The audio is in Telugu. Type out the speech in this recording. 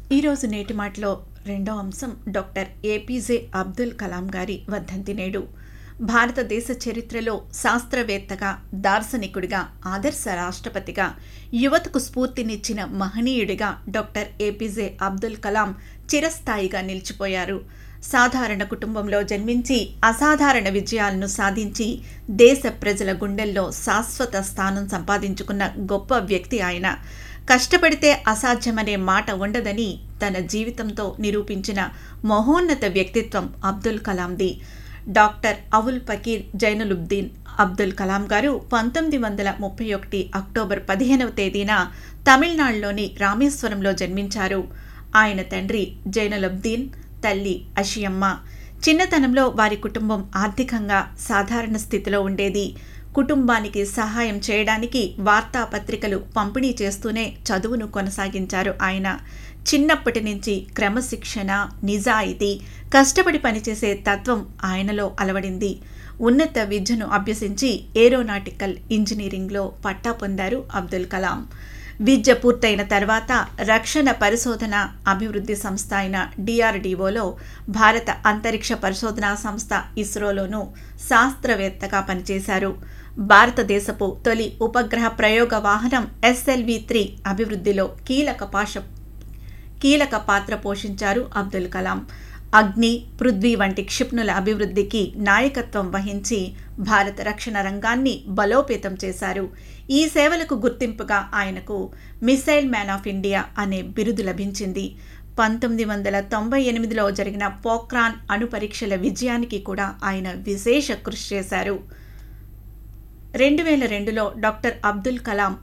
ఈరోజు నేటి మాటలో రెండో అంశం డాక్టర్ ఏపీజే అబ్దుల్ కలాం గారి వర్ధంతి నేడు భారతదేశ చరిత్రలో శాస్త్రవేత్తగా దార్శనికుడిగా ఆదర్శ రాష్ట్రపతిగా యువతకు స్ఫూర్తినిచ్చిన మహనీయుడిగా డాక్టర్ ఏపీజే అబ్దుల్ కలాం చిరస్థాయిగా నిలిచిపోయారు సాధారణ కుటుంబంలో జన్మించి అసాధారణ విజయాలను సాధించి దేశ ప్రజల గుండెల్లో శాశ్వత స్థానం సంపాదించుకున్న గొప్ప వ్యక్తి ఆయన కష్టపడితే అసాధ్యమనే మాట ఉండదని తన జీవితంతో నిరూపించిన మహోన్నత వ్యక్తిత్వం అబ్దుల్ కలాంది డాక్టర్ అవుల్ పకీర్ జైనులుబ్దీన్ అబ్దుల్ కలాం గారు పంతొమ్మిది వందల ముప్పై ఒకటి అక్టోబర్ పదిహేనవ తేదీన తమిళనాడులోని రామేశ్వరంలో జన్మించారు ఆయన తండ్రి జైనులబ్దీన్ తల్లి అషియమ్మ చిన్నతనంలో వారి కుటుంబం ఆర్థికంగా సాధారణ స్థితిలో ఉండేది కుటుంబానికి సహాయం చేయడానికి వార్తాపత్రికలు పంపిణీ చేస్తూనే చదువును కొనసాగించారు ఆయన చిన్నప్పటి నుంచి క్రమశిక్షణ నిజాయితీ కష్టపడి పనిచేసే తత్వం ఆయనలో అలవడింది ఉన్నత విద్యను అభ్యసించి ఏరోనాటికల్ ఇంజనీరింగ్లో పట్టా పొందారు అబ్దుల్ కలాం విద్య పూర్తయిన తర్వాత రక్షణ పరిశోధన అభివృద్ధి సంస్థ అయిన డిఆర్డిఓలో భారత అంతరిక్ష పరిశోధనా సంస్థ ఇస్రోలోనూ శాస్త్రవేత్తగా పనిచేశారు భారతదేశపు తొలి ఉపగ్రహ ప్రయోగ వాహనం ఎస్ఎల్వి త్రీ అభివృద్ధిలో కీలక పాష కీలక పాత్ర పోషించారు అబ్దుల్ కలాం అగ్ని పృథ్వీ వంటి క్షిప్ణుల అభివృద్ధికి నాయకత్వం వహించి భారత రక్షణ రంగాన్ని బలోపేతం చేశారు ఈ సేవలకు గుర్తింపుగా ఆయనకు మిసైల్ మ్యాన్ ఆఫ్ ఇండియా అనే బిరుదు లభించింది పంతొమ్మిది వందల తొంభై ఎనిమిదిలో జరిగిన పోక్రాన్ అణు పరీక్షల విజయానికి కూడా ఆయన విశేష కృషి చేశారు రెండు వేల రెండులో డాక్టర్ అబ్దుల్ కలాం